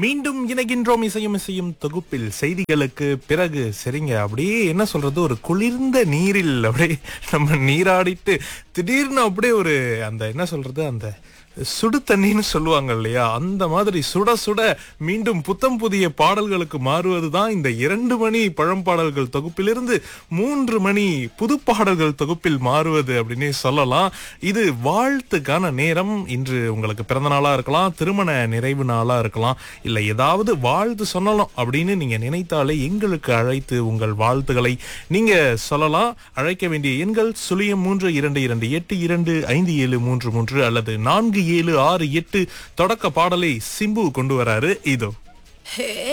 மீண்டும் இணைகின்றோம் இசையும் இசையும் தொகுப்பில் செய்திகளுக்கு பிறகு சரிங்க அப்படியே என்ன சொல்றது ஒரு குளிர்ந்த நீரில் அப்படியே நம்ம நீராடிட்டு திடீர்னு அப்படியே ஒரு அந்த என்ன சொல்றது அந்த சுடு தண்ணின்னு சொல்லுவாங்க இல்லையா அந்த மாதிரி சுட சுட மீண்டும் புத்தம் புதிய பாடல்களுக்கு மாறுவதுதான் இந்த இரண்டு மணி பழம்பாடல்கள் தொகுப்பிலிருந்து மூன்று மணி புது பாடல்கள் தொகுப்பில் மாறுவது அப்படின்னே சொல்லலாம் இது வாழ்த்துக்கான நேரம் இன்று உங்களுக்கு பிறந்த நாளா இருக்கலாம் திருமண நிறைவு நாளா இருக்கலாம் இல்ல ஏதாவது வாழ்த்து சொல்லலாம் அப்படின்னு நீங்க நினைத்தாலே எங்களுக்கு அழைத்து உங்கள் வாழ்த்துக்களை நீங்க சொல்லலாம் அழைக்க வேண்டிய எண்கள் சுழியம் மூன்று இரண்டு இரண்டு எட்டு இரண்டு ஐந்து ஏழு மூன்று மூன்று அல்லது நான்கு ஏழு ஆறு எட்டு தொடக்க பாடலை சிம்பு கொண்டு வராரு இதோ ஹே